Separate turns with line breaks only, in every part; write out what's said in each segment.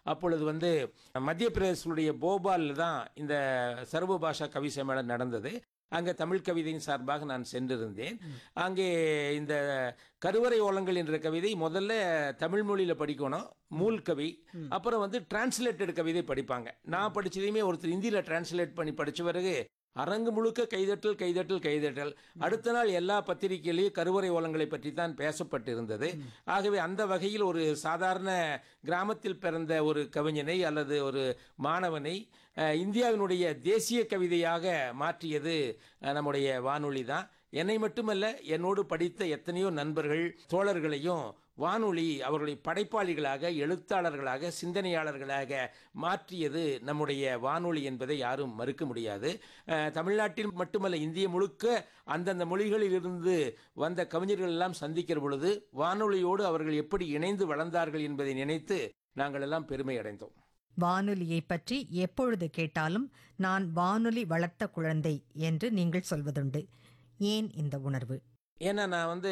அப்பொழுது வந்து மத்திய பிரதேசனுடைய போபாலில் தான் இந்த சர்வ பாஷா கவி சம்மேளனம் நடந்தது அங்கே தமிழ் கவிதையின் சார்பாக நான் சென்றிருந்தேன் அங்கே இந்த கருவறை ஓலங்கள் என்ற கவிதை முதல்ல தமிழ் மொழியில் படிக்கணும் மூல் கவி அப்புறம் வந்து டிரான்ஸ்லேட்டட் கவிதை படிப்பாங்க நான் படிச்சதையுமே ஒருத்தர் ஹிந்தியில் டிரான்ஸ்லேட் பண்ணி படிச்ச பிறகு அரங்கு முழுக்க கைதட்டல் கைதட்டல் கைதட்டல் அடுத்த நாள் எல்லா பத்திரிகையிலையும் கருவறை ஓலங்களை பற்றி தான் பேசப்பட்டிருந்தது ஆகவே அந்த வகையில் ஒரு சாதாரண கிராமத்தில் பிறந்த ஒரு கவிஞனை அல்லது ஒரு மாணவனை அஹ், இந்தியாவினுடைய தேசிய கவிதையாக மாற்றியது அஹ், நம்முடைய வானொலி தான் என்னை மட்டுமல்ல என்னோடு படித்த எத்தனையோ நண்பர்கள் தோழர்களையும் வானொலி அவர்களை படைப்பாளிகளாக எழுத்தாளர்களாக சிந்தனையாளர்களாக மாற்றியது நம்முடைய வானொலி என்பதை யாரும் மறுக்க முடியாது அஹ், தமிழ்நாட்டில் மட்டுமல்ல இந்திய முழுக்க அந்தந்த மொழிகளில் இருந்து வந்த கவிஞர்கள் எல்லாம் சந்திக்கிற பொழுது வானொலியோடு அவர்கள் எப்படி இணைந்து வளர்ந்தார்கள் என்பதை நினைத்து நாங்கள் எல்லாம் பெருமை அடைந்தோம்
வானொலியை பற்றி எப்பொழுது கேட்டாலும் நான் வானொலி வளர்த்த குழந்தை என்று நீங்கள் சொல்வதுண்டு ஏன் இந்த உணர்வு
ஏன்னா நான் வந்து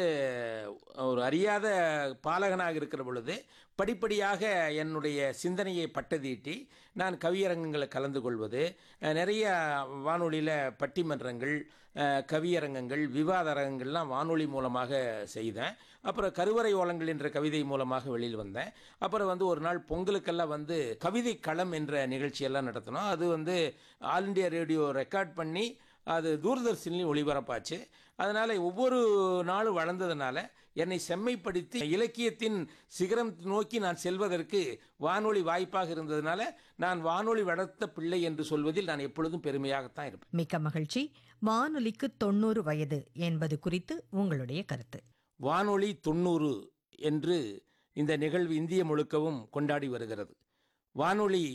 ஒரு அறியாத பாலகனாக இருக்கிற பொழுது படிப்படியாக என்னுடைய சிந்தனையை பட்டதீட்டி நான் கவியரங்கங்களை கலந்து கொள்வது அஹ், நிறைய வானொலியில் பட்டிமன்றங்கள் அஹ், கவியரங்கங்கள் விவாத அரங்கங்கள்லாம் வானொலி மூலமாக செய்தேன் அப்புறம் கருவறை ஓலங்கள் என்ற கவிதை மூலமாக வெளியில் வந்தேன் அப்புறம் வந்து ஒரு நாள் பொங்கலுக்கெல்லாம் வந்து கவிதை களம் என்ற நிகழ்ச்சியெல்லாம் நடத்தினோம் அது வந்து ஆல் இண்டியா ரேடியோ ரெக்கார்ட் பண்ணி அது தூர்தர்ஷன்லையும் ஒளிபரப்பாச்சு அதனால் ஒவ்வொரு நாளும் வளர்ந்ததுனால என்னை செம்மைப்படுத்தி இலக்கியத்தின் சிகரம் நோக்கி நான் செல்வதற்கு வானொலி வாய்ப்பாக இருந்ததுனால நான் வானொலி வளர்த்த பிள்ளை என்று சொல்வதில் நான் எப்பொழுதும் பெருமையாகத்தான் இருப்பேன்
மிக்க மகிழ்ச்சி வானொலிக்கு தொண்ணூறு வயது என்பது குறித்து உங்களுடைய கருத்து
வானொலி தொண்ணூறு என்று இந்த நிகழ்வு இந்திய முழுக்கவும் கொண்டாடி வருகிறது வானொலி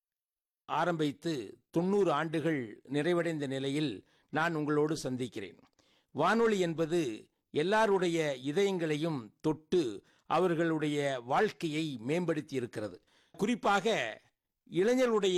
ஆரம்பித்து தொண்ணூறு ஆண்டுகள் நிறைவடைந்த நிலையில் நான் உங்களோடு சந்திக்கிறேன் வானொலி என்பது எல்லாருடைய இதயங்களையும் தொட்டு அவர்களுடைய வாழ்க்கையை மேம்படுத்தி இருக்கிறது குறிப்பாக இளைஞருடைய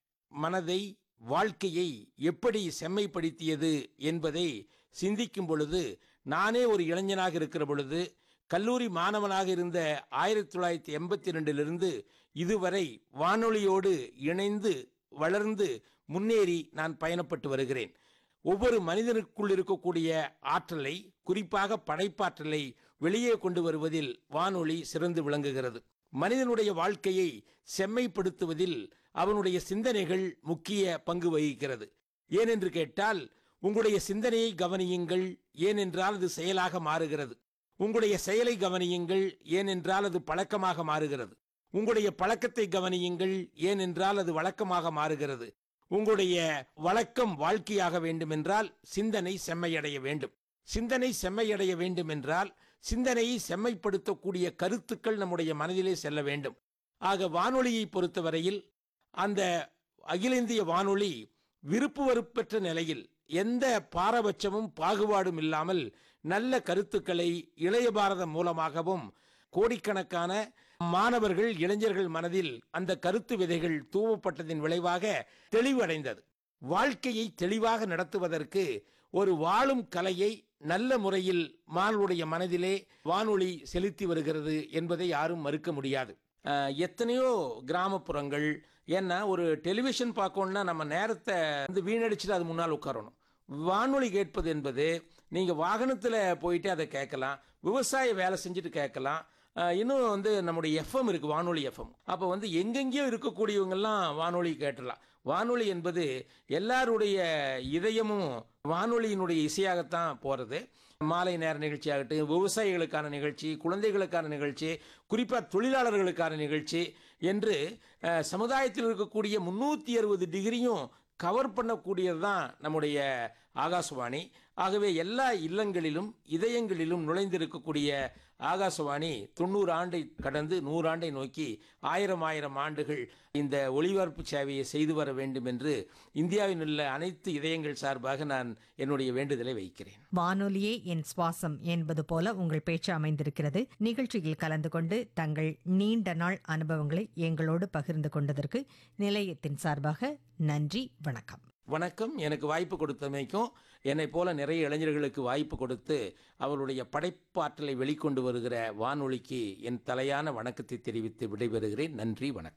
மனதை வாழ்க்கையை எப்படி செம்மைப்படுத்தியது என்பதை சிந்திக்கும் பொழுது நானே ஒரு இளைஞனாக இருக்கிற பொழுது கல்லூரி மாணவனாக இருந்த ஆயிரத்தி தொள்ளாயிரத்தி எண்பத்தி ரெண்டிலிருந்து இதுவரை வானொலியோடு இணைந்து வளர்ந்து முன்னேறி நான் பயணப்பட்டு வருகிறேன் ஒவ்வொரு மனிதனுக்குள் இருக்கக்கூடிய ஆற்றலை குறிப்பாக படைப்பாற்றலை வெளியே கொண்டு வருவதில் வானொலி சிறந்து விளங்குகிறது மனிதனுடைய வாழ்க்கையை செம்மைப்படுத்துவதில் அவனுடைய சிந்தனைகள் முக்கிய பங்கு வகிக்கிறது ஏனென்று கேட்டால் உங்களுடைய சிந்தனையை கவனியுங்கள் ஏனென்றால் அது செயலாக மாறுகிறது உங்களுடைய செயலை கவனியுங்கள் ஏனென்றால் அது பழக்கமாக மாறுகிறது உங்களுடைய பழக்கத்தை கவனியுங்கள் ஏனென்றால் அது வழக்கமாக மாறுகிறது உங்களுடைய வழக்கம் வாழ்க்கையாக வேண்டுமென்றால் சிந்தனை செம்மையடைய வேண்டும் சிந்தனை செம்மையடைய வேண்டுமென்றால் சிந்தனையை செம்மைப்படுத்தக்கூடிய கருத்துக்கள் நம்முடைய மனதிலே செல்ல வேண்டும் ஆக வானொலியை பொறுத்தவரையில் அந்த அகில இந்திய வானொலி விருப்பு வெறுப்பற்ற நிலையில் எந்த பாரபட்சமும் பாகுபாடும் இல்லாமல் நல்ல கருத்துக்களை இளைய பாரதம் மூலமாகவும் கோடிக்கணக்கான மாணவர்கள் இளைஞர்கள் மனதில் அந்த கருத்து விதைகள் தூவப்பட்டதின் விளைவாக தெளிவடைந்தது வாழ்க்கையை தெளிவாக நடத்துவதற்கு ஒரு வாழும் கலையை நல்ல முறையில் மாணவருடைய மனதிலே வானொலி செலுத்தி வருகிறது என்பதை யாரும் மறுக்க முடியாது அஹ், எத்தனையோ கிராமப்புறங்கள் ஏன்னா ஒரு டெலிவிஷன் பார்க்கணும்னா நம்ம நேரத்தை வந்து வீணடிச்சுட்டு அது முன்னால் உட்காரணும் வானொலி கேட்பது என்பது நீங்கள் வாகனத்தில் போயிட்டு அதை கேட்கலாம் விவசாய வேலை செஞ்சுட்டு கேட்கலாம் அஹ், இன்னும் வந்து நம்முடைய எஃப்எம் இருக்குது வானொலி எஃப்எம் அப்போ வந்து எங்கெங்கேயோ இருக்கக்கூடியவங்கெல்லாம் வானொலி கேட்டலாம் வானொலி என்பது எல்லாருடைய இதயமும் வானொலியினுடைய இசையாகத்தான் போகிறது மாலை நேர நிகழ்ச்சியாகட்டும் விவசாயிகளுக்கான நிகழ்ச்சி குழந்தைகளுக்கான நிகழ்ச்சி குறிப்பாக தொழிலாளர்களுக்கான நிகழ்ச்சி என்று அஹ், சமுதாயத்தில் இருக்கக்கூடிய முன்னூற்றி அறுபது டிகிரியும் கவர் பண்ணக்கூடியது தான் நம்முடைய ஆகாசவாணி ஆகவே எல்லா இல்லங்களிலும் இதயங்களிலும் நுழைந்திருக்கக்கூடிய ஆகாசவாணி தொண்ணூறு ஆண்டை கடந்து நூறாண்டை நோக்கி ஆயிரம் ஆயிரம் ஆண்டுகள் இந்த ஒளிபரப்பு சேவையை செய்து வர வேண்டும் என்று இந்தியாவில் உள்ள அனைத்து இதயங்கள் சார்பாக நான் என்னுடைய வேண்டுதலை வைக்கிறேன்
வானொலியே என் சுவாசம் என்பது போல உங்கள் பேச்சு அமைந்திருக்கிறது நிகழ்ச்சியில் கலந்து கொண்டு தங்கள் நீண்ட நாள் அனுபவங்களை எங்களோடு பகிர்ந்து கொண்டதற்கு நிலையத்தின் சார்பாக நன்றி வணக்கம்
வணக்கம் எனக்கு வாய்ப்பு கொடுத்தமைக்கும் என்னை போல நிறைய இளைஞர்களுக்கு வாய்ப்பு கொடுத்து அவருடைய படைப்பாற்றலை வெளிக்கொண்டு வருகிற வானொலிக்கு என் தலையான வணக்கத்தை தெரிவித்து விடைபெறுகிறேன் நன்றி வணக்கம்